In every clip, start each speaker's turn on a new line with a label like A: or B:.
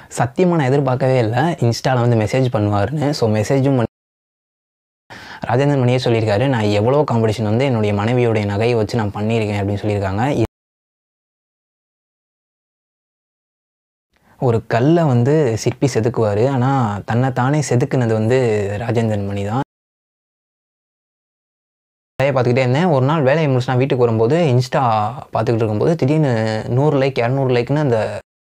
A: சத்தியமாக நான் எதிர்பார்க்கவே இல்லை இன்ஸ்டாவில் வந்து மெசேஜ் பண்ணுவாருன்னு ஸோ மெசேஜும் பண்ணி ராஜேந்திரன் மணியே சொல்லியிருக்காரு நான் எவ்வளோ காம்படிஷன் வந்து என்னுடைய மனைவியோடைய நகையை வச்சு நான் பண்ணியிருக்கேன் அப்படின்னு சொல்லியிருக்காங்க ஒரு கல்லை வந்து சிற்பி செதுக்குவார் ஆனால் தன்னை தானே செதுக்குனது வந்து ராஜேந்திரன் மணி தான் வேலையை பார்த்துக்கிட்டே இருந்தேன் ஒரு நாள் வேலையை முடிச்சு நான் வீட்டுக்கு வரும்போது இன்ஸ்டா பார்த்துக்கிட்டு இருக்கும்போது திடீர்னு நூறு லைக் இரநூறு லைக்னு அந்த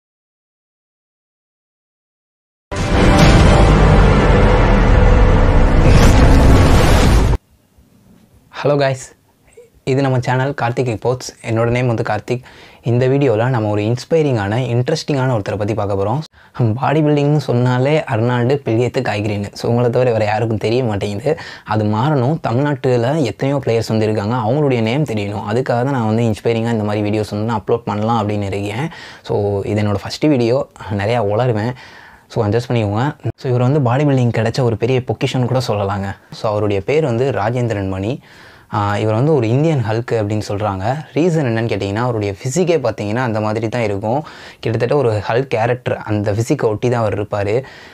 A: ஹலோ காய்ஸ் இது நம்ம சேனல் கார்த்திக் ரிப்போர்ட்ஸ் என்னோட நேம் வந்து கார்த்திக் இந்த வீடியோவில் நம்ம ஒரு இன்ஸ்பைரிங்கான இன்ட்ரெஸ்டிங்கான ஒருத்தரை பற்றி பார்க்க போகிறோம் பாடி பில்டிங்னு சொன்னாலே அர்னால்டு பில்லியத்து காய்கறின்னு ஸோ உங்களை தவிர வேறு யாருக்கும் தெரிய மாட்டேங்குது அது மாறணும் தமிழ்நாட்டில் எத்தனையோ பிளேயர்ஸ் வந்து இருக்காங்க அவங்களுடைய நேம் தெரியணும் அதுக்காக தான் நான் வந்து இன்ஸ்பைரிங்காக இந்த மாதிரி வீடியோஸ் வந்து நான் அப்லோட் பண்ணலாம் அப்படின்னு இருக்கேன் ஸோ இது என்னோடய ஃபஸ்ட்டு வீடியோ நிறையா உளருவேன் ஸோ அட்ஜஸ்ட் பண்ணிக்கோங்க ஸோ இவர் வந்து பாடி பில்டிங் கிடைச்ச ஒரு பெரிய பொக்கிஷன் கூட சொல்லலாங்க ஸோ அவருடைய பேர் வந்து ராஜேந்திரன் மணி ஆஹ் இவர் வந்து ஒரு இந்தியன் ஹல்க்கு அப்படின்னு சொல்கிறாங்க ரீசன் என்னன்னு கேட்டிங்கன்னா அவருடைய ஃபிசிக்கே பார்த்தீங்கன்னா அந்த மாதிரி தான் இருக்கும் கிட்டத்தட்ட ஒரு ஹல்க் கேரக்டர் அந்த ஃபிசிக்கை ஒட்டி தான் அவர் இருப்பார்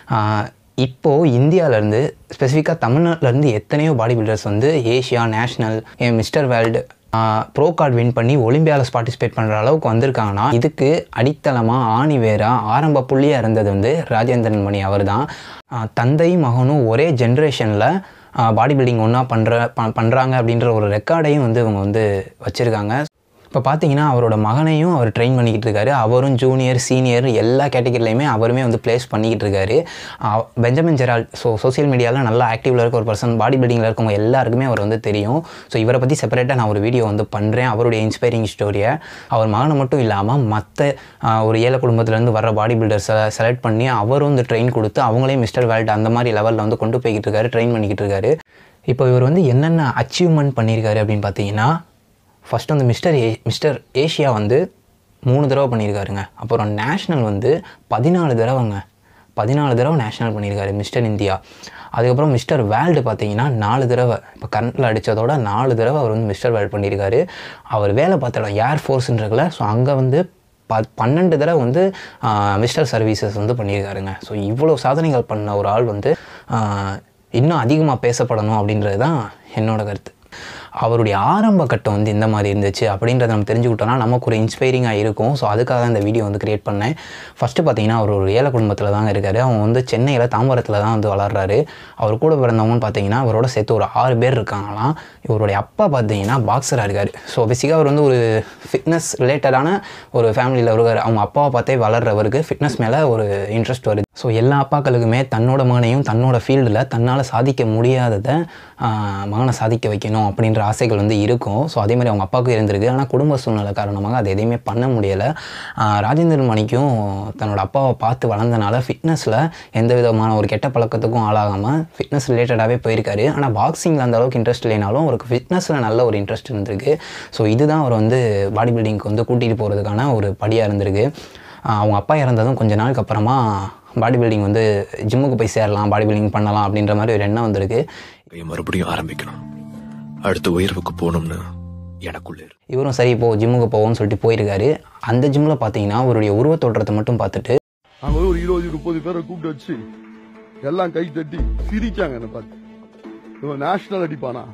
A: இப்போது இந்தியாவிலேருந்து ஸ்பெசிஃபிக்காக தமிழ்நாட்டிலேருந்து எத்தனையோ பாடி பில்டர்ஸ் வந்து Asia national mister world pro card win பண்ணி ஒலிம்பியாவில் பார்ட்டிசிபேட் பண்ணுற அளவுக்கு வந்திருக்காங்கன்னா இதுக்கு அடித்தளமாக ஆணி வேரா ஆரம்ப புள்ளியாக இருந்தது வந்து ராஜேந்திரன் மணி அவர் தான் தந்தையும் மகனும் ஒரே ஜென்ரேஷனில் பாடி பில்டிங் ஒன்றா பண்ணுற ப பண்ணுறாங்க அப்படின்ற ஒரு ரெக்கார்டையும் வந்து இவங்க வந்து வச்சுருக்காங்க இப்போ பார்த்தீங்கன்னா அவரோட மகனையும் அவர் ட்ரெயின் பண்ணிக்கிட்டு இருக்காரு அவரும் ஜூனியர் சீனியர் எல்லா கேட்டகரிலையுமே அவருமே வந்து ப்ளேஸ் பண்ணிக்கிட்டு இருக்காரு அஹ் பெஞ்சமின் ஜெரால் ஸோ சோஷியல் மீடியாவில் நல்லா ஆக்டிவில் இருக்க ஒரு பர்சன் பாடி பில்டிங்கில் இருக்கவங்க எல்லாருக்குமே அவர் வந்து தெரியும் ஸோ இவரை பற்றி செப்பரேட்டாக நான் ஒரு வீடியோ வந்து பண்ணுறேன் அவருடைய இன்ஸ்பைரிங் ஸ்டோரியை அவர் மகனை மட்டும் இல்லாமல் மற்ற ஒரு ஏழை குடும்பத்துலேருந்து வர பாடி பில்டர்ஸை செலக்ட் பண்ணி அவரும் வந்து ட்ரெயின் கொடுத்து அவங்களே மிஸ்டர் வேர்ல்டு அந்த மாதிரி லெவலில் வந்து கொண்டு போய்கிட்டு இருக்காரு ட்ரெயின் பண்ணிக்கிட்டு இருக்காரு இப்போ இவர் வந்து என்னென்ன அச்சீவ்மெண்ட் பண்ணியிருக்காரு அப்படின்னு பார்த்தீங்கன்னா ஃபஸ்ட் வந்து மிஸ்டர் ஏ மிஸ்டர் ஏஷியா வந்து மூணு தடவை பண்ணியிருக்காருங்க அப்புறம் நேஷ்னல் வந்து பதினாலு தடவைங்க பதினாலு தடவை நேஷ்னல் பண்ணியிருக்காரு மிஸ்டர் இந்தியா அதுக்கப்புறம் மிஸ்டர் வேர்ல்டு பார்த்தீங்கன்னா நாலு தடவை இப்போ கரண்ட்டில் அடித்ததோட நாலு தடவை அவர் வந்து மிஸ்டர் வேர்ல்டு பண்ணியிருக்காரு அவர் வேலை பார்த்த இடம் ஏர் ஃபோர்ஸுன்றதுல ஸோ அங்கே வந்து ப பன்னெண்டு தடவை வந்து மிஸ்டர் சர்வீசஸ் வந்து பண்ணியிருக்காருங்க ஸோ இவ்வளோ சாதனைகள் பண்ண ஒரு ஆள் வந்து ஆஹ், இன்னும் அதிகமாக பேசப்படணும் அப்படின்றது தான் என்னோட கருத்து அவருடைய ஆரம்ப கட்டம் வந்து எந்த மாதிரி இருந்துச்சு அப்படின்றத நம்ம தெரிஞ்சுக்கிட்டோம்னா நமக்கு ஒரு இன்ஸ்பைரிங்காக இருக்கும் ஸோ அதுக்காக தான் இந்த வீடியோ வந்து கிரியேட் பண்ணேன் ஃபஸ்ட்டு பார்த்தீங்கன்னா அவர் ஒரு ஏழை குடும்பத்தில் தாங்க இருக்காரு அவங்க வந்து சென்னையில் தாம்பரத்தில் தான் வந்து வளர்றாரு அவர் கூட பிறந்தவங்கன்னு பார்த்தீங்கன்னா அவரோட சேர்த்து ஒரு ஆறு பேர் இருக்காங்களாம் இவருடைய அப்பா பார்த்தீங்கன்னா பாக்ஸராக இருக்கார் ஸோ பேசிக்காக அவர் வந்து ஒரு ஃபிட்னஸ் ரிலேட்டடான ஒரு ஃபேமிலியில் இருக்கார் அவங்க அப்பாவை பார்த்தே வளர்றவருக்கு ஃபிட்னஸ் மேலே ஒரு இன்ட்ரெஸ்ட் வருது ஸோ எல்லா அப்பாக்களுக்குமே தன்னோட மகனையும் தன்னோட ஃபீல்டில் தன்னால் சாதிக்க முடியாததை ஆஹ், மகனை சாதிக்க வைக்கணும் அப்படின்ற ஆசைகள் வந்து இருக்கும் ஸோ அதே மாதிரி அவங்க அப்பாவுக்கும் இருந்திருக்கு ஆனால் குடும்ப சூழ்நிலை காரணமாக அது எதையுமே பண்ண முடியலை ராஜேந்திரன் மணிக்கும் தன்னோட அப்பாவை பார்த்து வளர்ந்தனால ஃபிட்னஸில் எந்த விதமான ஒரு கெட்ட பழக்கத்துக்கும் ஆளாகாமல் ஃபிட்னஸ் ரிலேட்டடாகவே போயிருக்காரு ஆனால் பாக்ஸிங்கில் அந்த அளவுக்கு இன்ட்ரெஸ்ட் இல்லைனாலும் அவருக்கு ஃபிட்னஸில் நல்ல ஒரு இன்ட்ரெஸ்ட் இருந்திருக்கு ஸோ இதுதான் அவர் வந்து பாடி பில்டிங்க்கு வந்து கூட்டிகிட்டு போகிறதுக்கான ஒரு படியாக இருந்திருக்கு ஆஹ் அவங்க அப்பா இறந்ததும் கொஞ்ச நாளுக்கு அப்புறமா பாடி பில்டிங் வந்து ஜிம்முக்கு போய் சேரலாம் பாடி பில்டிங் பண்ணலாம் அப்படின்ற மாதிரி ஒரு எண்ணம் வந்திருக்கு
B: வாழ்க்கையை மறுபடியும் ஆரம்பிக்கணும் அடுத்த உயர்வுக்கு போகணும்னு எனக்குள்ள இருக்கு
A: இவரும் சரி இப்போ ஜிம்முக்கு போவோம்னு சொல்லிட்டு போயிருக்காரு அந்த ஜிம்மில் பார்த்தீங்கன்னா அவருடைய உருவத்தோற்றத்தை மட்டும் பார்த்துட்டு
C: அங்க ஒரு இருபது முப்பது பேரை கூப்பிட்டு வச்சு எல்லாம் கை தட்டி சிரிச்சாங்க என்ன பார்த்து இவன் நேஷனல் அடிப்பானா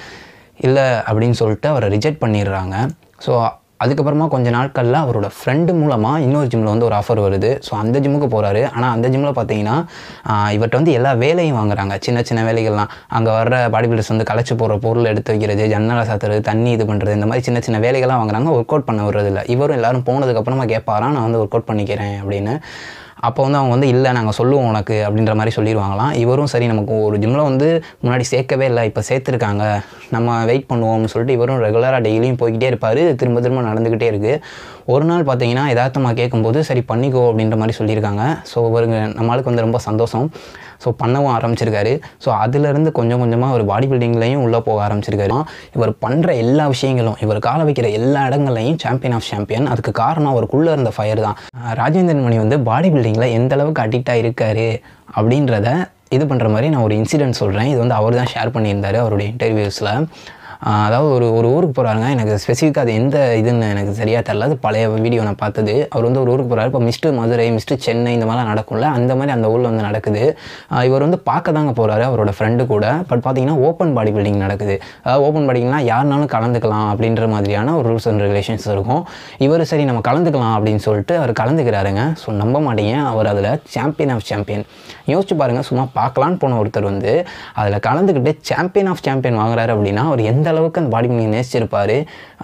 A: இல்லை அப்படின்னு சொல்லிட்டு அவரை ரிஜெக்ட் பண்ணிடுறாங்க ஸோ அதுக்கப்புறமா கொஞ்ச நாட்களில் அவரோட ஃப்ரெண்டு மூலமாக இன்னொரு ஜிம்மில் வந்து ஒரு ஆஃபர் வருது ஸோ அந்த ஜிம்முக்கு போகிறாரு ஆனால் அந்த ஜிம்மில் பார்த்தீங்கன்னா ஆஹ், இவர்கிட்ட வந்து எல்லா வேலையும் வாங்குறாங்க சின்ன சின்ன வேலைகள்லாம் அங்கே வர்ற பாடி பில்டர்ஸ் வந்து களைச்சு போகிற பொருள் எடுத்து வைக்கிறது ஜன்னலை சாத்துறது தண்ணி இது பண்ணுறது இந்த மாதிரி சின்ன சின்ன வேலைகள்லாம் வாங்குறாங்க ஒர்க் அவுட் பண்ண விடுறது இல்லை இவரும் எல்லாரும் போனதுக்கப்புறமா கேட்பாராம் நான் வந்து ஒர்க் அவுட் பண்ணிக்கிறேன் அப்படின்னு அப்போ வந்து அவங்க வந்து இல்லை நாங்கள் சொல்லுவோம் உனக்கு அப்படின்ற மாதிரி சொல்லிடுவாங்களாம் இவரும் சரி நமக்கு ஒரு ஜிம்மில் வந்து முன்னாடி சேர்க்கவே இல்லை இப்போ சேர்த்துருக்காங்க நம்ம வெயிட் பண்ணுவோம்னு சொல்லிட்டு இவரும் ரெகுலராக டெய்லியும் போய்கிட்டே இருப்பார் திரும்ப திரும்ப நடந்துக்கிட்டே இருக்குது ஒரு நாள் பார்த்தீங்கன்னா யதார்த்தமாக கேட்கும்போது சரி பண்ணிக்கோ அப்படின்ற மாதிரி சொல்லியிருக்காங்க ஸோ இவருங்க நம்மளுக்கு வந்து ரொம்ப சந்தோஷம் ஸோ பண்ணவும் ஆரம்பிச்சிருக்காரு ஸோ அதுலேருந்து கொஞ்சம் கொஞ்சமாக ஒரு பாடி பில்டிங்லையும் உள்ளே போக ஆரம்பிச்சிருக்காரு இவர் பண்ணுற எல்லா விஷயங்களும் இவர் கால வைக்கிற எல்லா இடங்கள்லையும் சாம்பியன் ஆஃப் சாம்பியன் அதுக்கு காரணம் அவருக்குள்ளே இருந்த ஃபயர் தான் அஹ் ராஜேந்திரன் மணி வந்து பாடி பில்டிங்கில் எந்த அளவுக்கு அடிக்டாக இருக்காரு அப்படின்றத இது பண்ணுற மாதிரி நான் ஒரு இன்சிடென்ட் சொல்கிறேன் இது வந்து அவர் தான் ஷேர் பண்ணியிருந்தாரு அவருடைய இன்டர்வியூஸில் ஆஹ் அதாவது ஒரு ஒரு ஊருக்கு போகிறாருங்க எனக்கு ஸ்பெசிஃபிக்காக அது எந்த இதுன்னு எனக்கு சரியாக தெரில அது பழைய வீடியோ நான் பார்த்தது அவர் வந்து ஒரு ஊருக்கு போகிறாரு இப்போ மிஸ்டர் மதுரை மிஸ்டர் சென்னை இந்த மாதிரிலாம் நடக்கும்ல அந்த மாதிரி அந்த ஊரில் வந்து நடக்குது ஆஹ் இவர் வந்து பார்க்க தாங்க போகிறாரு அவரோட ஃப்ரெண்டு கூட பட் பார்த்தீங்கன்னா ஓப்பன் பாடி பில்டிங் நடக்குது அதாவது ஓப்பன் பாடிங்னா யாருனாலும் கலந்துக்கலாம் அப்படின்ற மாதிரியான ஒரு ரூல்ஸ் அண்ட் ரெகுலேஷன்ஸ் இருக்கும் இவர் சரி நம்ம கலந்துக்கலாம் அப்படின்னு சொல்லிட்டு அவர் கலந்துக்கிறாருங்க ஸோ நம்ப மாட்டீங்க அவர் அதில் சாம்பியன் ஆஃப் சாம்பியன் யோசிச்சு பாருங்கள் சும்மா பார்க்கலான்னு போன ஒருத்தர் வந்து அதில் கலந்துக்கிட்டு சாம்பியன் ஆஃப் சாம்பியன் வாங்குறாரு அப்படின்னா அவர் எந்த அளவுக்கு அந்த பாடி பில்டிங் நேசிச்சிருப்பார்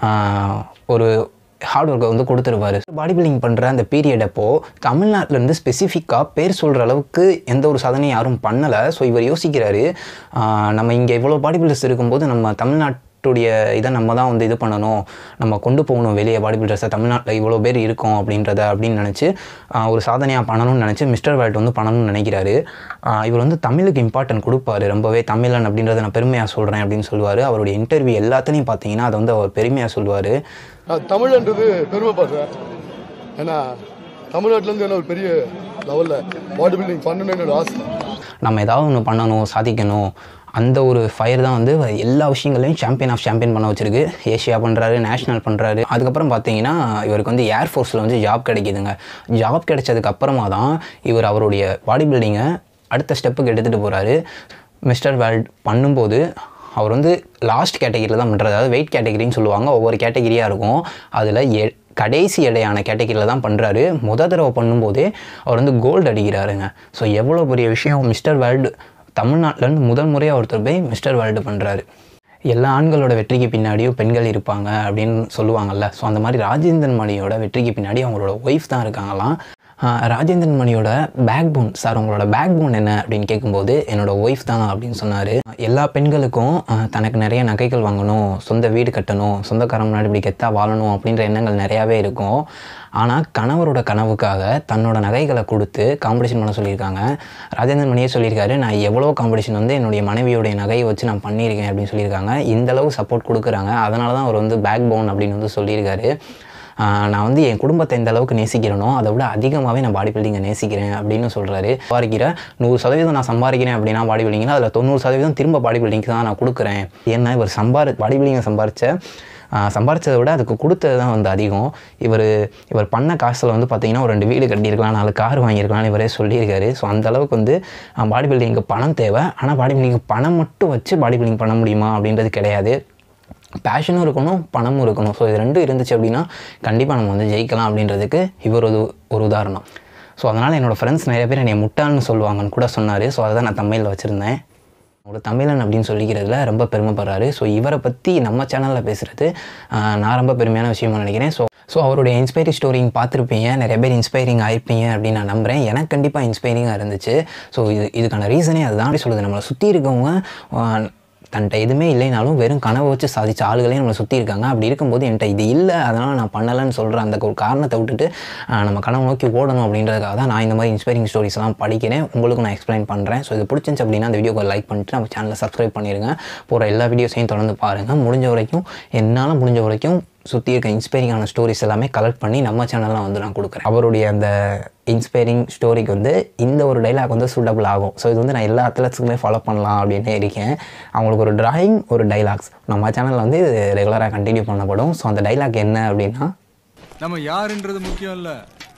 A: ஒரு ஹார்ட் ஒர்க்கை வந்து கொடுத்துருப்பாரு பாடி பில்டிங் பண்ணுற அந்த பீரியட் அப்போ தமிழ்நாட்டிலேருந்து ஸ்பெசிஃபிக்காக பேர் சொல்கிற அளவுக்கு எந்த ஒரு சாதனையும் யாரும் பண்ணலை ஸோ இவர் யோசிக்கிறாரு ஆஹ் நம்ம இங்கே இவ்வளோ பாடி பில்டர்ஸ் இருக்கும்போது நம்ம தமிழ்நாட்டுடைய இதை நம்ம தான் வந்து இது பண்ணணும் நம்ம கொண்டு போகணும் வெளியே பாடி பில்டர்ஸை தமிழ்நாட்டில் இவ்வளோ பேர் இருக்கோம் அப்படின்றத அப்படின்னு நினச்சி ஒரு சாதனையாக பண்ணணும்னு நினச்சி மிஸ்டர் வேல்ட் வந்து பண்ணணும்னு நினைக்கிறாரு ஆஹ் இவர் வந்து தமிழுக்கு இம்பார்ட்டன்ட் கொடுப்பாரு ரொம்பவே தமிழன் அப்படின்றத நான் பெருமையாக சொல்கிறேன் அப்படின்னு சொல்லுவார் அவருடைய இன்டர்வியூ எல்லாத்துலேயும் பார்த்தீங்கன்னா அதை வந்து அவர் பெருமையாக சொல்லுவார்
C: நான் தமிழன்றது பெருமைப்படுறேன் ஏன்னா தமிழ்நாட்டிலேருந்து என்ன ஒரு பெரிய லெவலில் பாடி பில்டிங் பண்ணணும்னு என்னோட ஆசை
A: நம்ம ஏதாவது ஒன்று பண்ணணும் சாதிக்கணும் அந்த ஒரு ஃபயர் தான் வந்து எல்லா விஷயங்களையும் சாம்பியன் ஆஃப் சாம்பியன் பண்ண வச்சிருக்கு ஏஷியா பண்ணுறாரு நேஷனல் பண்ணுறாரு அதுக்கப்புறம் பார்த்தீங்கன்னா இவருக்கு வந்து ஏர்ஃபோர்ஸில் வந்து ஜாப் கிடைக்குதுங்க ஜாப் கிடைச்சதுக்கு அப்புறமா தான் இவர் அவருடைய பாடி பில்டிங்கை அடுத்த ஸ்டெப்புக்கு எடுத்துகிட்டு போகிறாரு மிஸ்டர் வேர்ல்ட் பண்ணும்போது அவர் வந்து லாஸ்ட் கேட்டகிரியில் தான் பண்ணுறாரு அதாவது வெயிட் கேட்டகிரின்னு சொல்லுவாங்க ஒவ்வொரு கேட்டகிரியாக இருக்கும் அதில் எ கடைசி எடையான கேட்டகிரியில் தான் பண்ணுறாரு முத தடவை பண்ணும்போதே அவர் வந்து கோல்டு அடிக்கிறாருங்க ஸோ எவ்வளோ பெரிய விஷயம் மிஸ்டர் வேர்ல்டு தமிழ்நாட்டிலேருந்து முதல் முறையாக ஒருத்தர் போய் மிஸ்டர் வேர்ல்டு பண்ணுறாரு எல்லா ஆண்களோட வெற்றிக்கு பின்னாடியும் பெண்கள் இருப்பாங்க அப்படின்னு சொல்லுவாங்கல்ல ஸோ அந்த மாதிரி ராஜேந்திரன் மணியோட வெற்றிக்கு பின்னாடி அவங்களோட ஒய்ஃப் தான் இருக்காங்களாம் ஆஹ் ராஜேந்திரன் மணியோட பேக் போன் சார் உங்களோட பேக் போன் என்ன அப்படின்னு கேட்கும்போது என்னோட ஒய்ஃப் தான் அப்படின்னு சொன்னார் எல்லா பெண்களுக்கும் ஆஹ் தனக்கு நிறைய நகைகள் வாங்கணும் சொந்த வீடு கட்டணும் சொந்தக்காரன் முன்னாடி இப்படி கெத்தா வாழணும் அப்படின்ற எண்ணங்கள் நிறையாவே இருக்கும் ஆனால் கணவரோட கனவுக்காக தன்னோட நகைகளை கொடுத்து காம்படிஷன் பண்ண சொல்லியிருக்காங்க ராஜேந்திரன் மணியே சொல்லியிருக்காரு நான் எவ்வளோ காம்படிஷன் வந்து என்னுடைய மனைவியோடைய நகையை வச்சு நான் பண்ணியிருக்கேன் அப்படின்னு சொல்லியிருக்காங்க இந்த அளவு சப்போர்ட் கொடுக்குறாங்க அதனால தான் அவர் வந்து பேக் போன் அப்படின்னு வந்து சொல்லியிருக்காரு ஆஹ் நான் வந்து என் குடும்பத்தை எந்த அளவுக்கு நேசிக்கிறேனோ அதை விட அதிகமாகவே நான் பாடி பில்டிங்கை நேசிக்கிறேன் அப்படின்னு சொல்கிறாரு சம்பாதிக்கிற நூறு சதவீதம் நான் சம்பாதிக்கிறேன் அப்படின்னா பாடி பில்டிங்கில் அதில் தொண்ணூறு சதவீதம் திரும்ப பாடி பில்டிங்க்கு தான் நான் கொடுக்குறேன் ஏன்னா இவர் சம்பாரி பாடி பில்டிங்கை சம்பாரித்த சம்பாரிச்சதை விட அதுக்கு கொடுத்தது தான் வந்து அதிகம் இவர் இவர் பண்ண காசில் வந்து பார்த்தீங்கன்னா ஒரு ரெண்டு வீடு கட்டியிருக்கலாம் நாலு கார் வாங்கியிருக்கலாம்னு இவரே சொல்லியிருக்காரு ஸோ அந்த அளவுக்கு வந்து பாடி பில்டிங்க்கு பணம் தேவை ஆனால் பாடி பில்டிங்க்கு பணம் மட்டும் வச்சு பாடி பில்டிங் பண்ண முடியுமா அப்படின்றது கிடையாது பேஷனும் இருக்கணும் பணமும் இருக்கணும் ஸோ இது ரெண்டும் இருந்துச்சு அப்படின்னா கண்டிப்பாக நம்ம வந்து ஜெயிக்கலாம் அப்படின்றதுக்கு இவர் ஒரு ஒரு உதாரணம் ஸோ அதனால் என்னோடய ஃப்ரெண்ட்ஸ் நிறைய பேர் என்னை முட்டாள்னு சொல்லுவாங்கன்னு கூட சொன்னார் ஸோ அதை தான் நான் தமிழில் வச்சுருந்தேன் ஒரு தமிழன் அப்படின்னு சொல்லிக்கிறதுல ரொம்ப பெருமைப்படுறாரு ஸோ இவரை பற்றி நம்ம சேனலில் பேசுகிறது நான் ரொம்ப பெருமையான விஷயமா நினைக்கிறேன் ஸோ ஸோ அவருடைய இன்ஸ்பைரிங் ஸ்டோரிங் பார்த்துருப்பீங்க நிறைய பேர் இன்ஸ்பைரிங் ஆயிருப்பீங்க அப்படின்னு நான் நம்புகிறேன் எனக்கு கண்டிப்பாக இன்ஸ்பைரிங்காக இருந்துச்சு ஸோ இது இதுக்கான ரீசனே அதுதான் அப்படி சொல்லுது நம்மளை சுற்றி இருக்கவங்க ஆஹ், தன்ட்ட எதுவுமே இல்லைனாலும் வெறும் கனவை வச்சு சாதிச்ச ஆளுகளே நம்மளை சுற்றி இருக்காங்க அப்படி இருக்கும்போது என்கிட்ட இது இல்லை அதனால் நான் பண்ணலைன்னு சொல்கிற அந்த ஒரு காரணத்தை விட்டுட்டு ஆஹ், நம்ம கனவு நோக்கி ஓடணும் அப்படின்றதுக்காக தான் நான் இந்த மாதிரி இன்ஸ்பைரிங் ஸ்டோரிஸ்லாம் படிக்கிறேன் உங்களுக்கு நான் எக்ஸ்பிளைன் பண்ணுறேன் ஸோ இது பிடிச்சிருந்துச்சு அப்படின்னா அந்த வீடியோக்கு லைக் பண்ணிட்டு நம்ம சேனலை சப்ஸ்கிரைப் பண்ணிடுங்க போகிற எல்லா வீடியோஸையும் தொடர்ந்து பாருங்கள் முடிஞ்ச வரைக்கும் என்னால் முடிஞ்ச வரைக்கும் சுற்றி இருக்க இன்ஸ்பைரிங்கான ஸ்டோரிஸ் எல்லாமே கலெக்ட் பண்ணி நம்ம சேனலில் வந்து நான் கொடுக்குறேன் அவருடைய அந்த இன்ஸ்பைரிங் ஸ்டோரிக்கு வந்து இந்த ஒரு டைலாக் வந்து சூட்டபிள் ஆகும் ஸோ இது வந்து நான் எல்லா அத்லட்ஸுக்குமே ஃபாலோ பண்ணலாம் அப்படின்னு இருக்கேன் அவங்களுக்கு ஒரு டிராயிங் ஒரு டைலாக்ஸ் நம்ம சேனலில் வந்து இது ரெகுலராக கண்டினியூ பண்ணப்படும் ஸோ அந்த டைலாக் என்ன அப்படின்னா
D: நம்ம யாருன்றது முக்கியம் இல்ல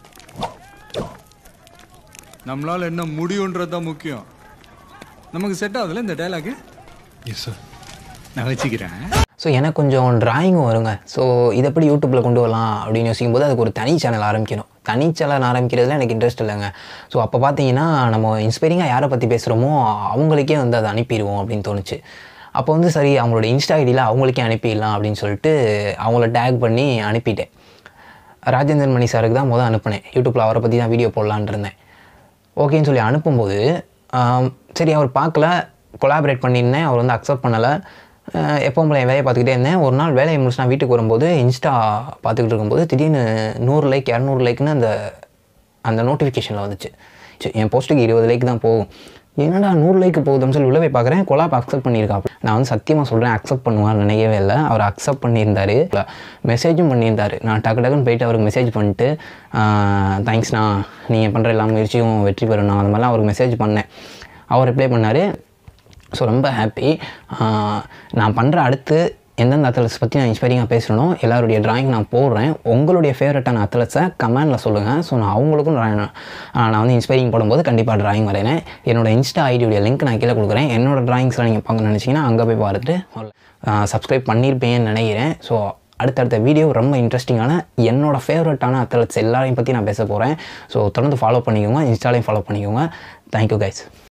D: நம்மளால என்ன முடியுன்றது தான் முக்கியம் நமக்கு செட் ஆகுதுல இந்த டைலாக்
B: எஸ் சார்
D: நான் வச்சுக்கிறேன்
A: ஸோ எனக்கு கொஞ்சம் டிராயிங்கும் வருங்க ஸோ இதை எப்படி யூடியூப்பில் கொண்டு வரலாம் அப்படின்னு யோசிக்கும் போது அதுக்கு ஒரு தனி சேனல் ஆரம்பிக்கணும் தனி சேனல் ஆரம்பிக்கிறதுல எனக்கு இன்ட்ரெஸ்ட் இல்லைங்க ஸோ அப்போ பார்த்தீங்கன்னா நம்ம இன்ஸ்பைரிங்காக யாரை பற்றி பேசுகிறோமோ அவங்களுக்கே வந்து அதை அனுப்பிடுவோம் அப்படின்னு தோணுச்சு அப்போ வந்து சரி அவங்களோட இன்ஸ்டா ஐடியில் அவங்களுக்கே அனுப்பிடலாம் அப்படின்னு சொல்லிட்டு அவங்கள டேக் பண்ணி அனுப்பிட்டேன் ராஜேந்திரன் மணி சாருக்கு தான் முதல் அனுப்பினேன் யூடியூப்பில் அவரை பற்றி தான் வீடியோ போடலான்னு இருந்தேன் ஓகேன்னு சொல்லி அனுப்பும்போது ஆம், சரி அவர் பார்க்கல கொலாபரேட் பண்ணியிருந்தேன் அவர் வந்து அக்செப்ட் பண்ணலை எப்பவும் போல என் வேலையை பார்த்துக்கிட்டே இருந்தேன் ஒரு நாள் வேலையை முடிச்சு நான் வீட்டுக்கு வரும்போது இன்ஸ்டா பார்த்துக்கிட்டு இருக்கும்போது திடீர்னு நூறு லைக் இரநூறு லைக்னு அந்த அந்த நோட்டிஃபிகேஷனில் வந்துச்சு சரி, என் போஸ்ட்டுக்கு இருபது லைக் தான் போகும் என்னடா நூறு லைக் போகுதுன்னு சொல்லி உள்ள போய் பார்க்குறேன் கொலாப் அக்செப்ட் பண்ணியிருக்கான் நான் வந்து சத்தியமாக சொல்கிறேன் அக்செப்ட் பண்ணுவான்னு நினைக்கவே இல்லை அவர் அக்செப்ட் பண்ணியிருந்தாரு மெசேஜும் பண்ணியிருந்தாரு நான் டக்கு டக்குன்னு போயிட்டு அவருக்கு மெசேஜ் பண்ணிட்டு தேங்க்ஸ்ண்ணா நீங்கள் பண்ணுற எல்லா முயற்சியும் வெற்றி பெறணும் அந்த மாதிரிலாம் அவருக்கு மெசேஜ் பண்ணேன் அவர் ரிப்ளை பண்ணார் ஸோ ரொம்ப ஹாப்பி நான் பண்ணுற அடுத்து எந்தெந்த அத்லட்ஸ் பற்றி நான் இன்ஸ்பைரிங்காக பேசணும் எல்லாருடைய டிராயிங் நான் போடுறேன் உங்களுடைய ஃபேவரட்டான அத்லட்ஸை கமெண்டில் சொல்லுங்கள் ஸோ நான் அவங்களுக்கும் drawing நான் நான் வந்து இன்ஸ்பைரிங் போடும்போது கண்டிப்பாக டிராயிங் வரைகிறேன் என்னோட இன்ஸ்டா ஐடியோடைய லிங்க் நான் கீழே கொடுக்குறேன் என்னோட டிராயிங்ஸ்லாம் நீங்கள் பார்க்க நினச்சிங்கன்னா அங்கே போய் பார்த்துட்டு சப்ஸ்கிரைப் பண்ணியிருப்பீங்கன்னு நினைக்கிறேன் ஸோ அடுத்தடுத்த வீடியோ ரொம்ப இன்ட்ரெஸ்டிங்கான என்னோட ஃபேவரட்டான அத்லட்ஸ் எல்லாரையும் பற்றி நான் பேச போகிறேன் ஸோ தொடர்ந்து ஃபாலோ பண்ணிக்கோங்க இன்ஸ்டாலையும் ஃபாலோ பண்ணிக்கோங்க தேங்க்யூ கைஸ்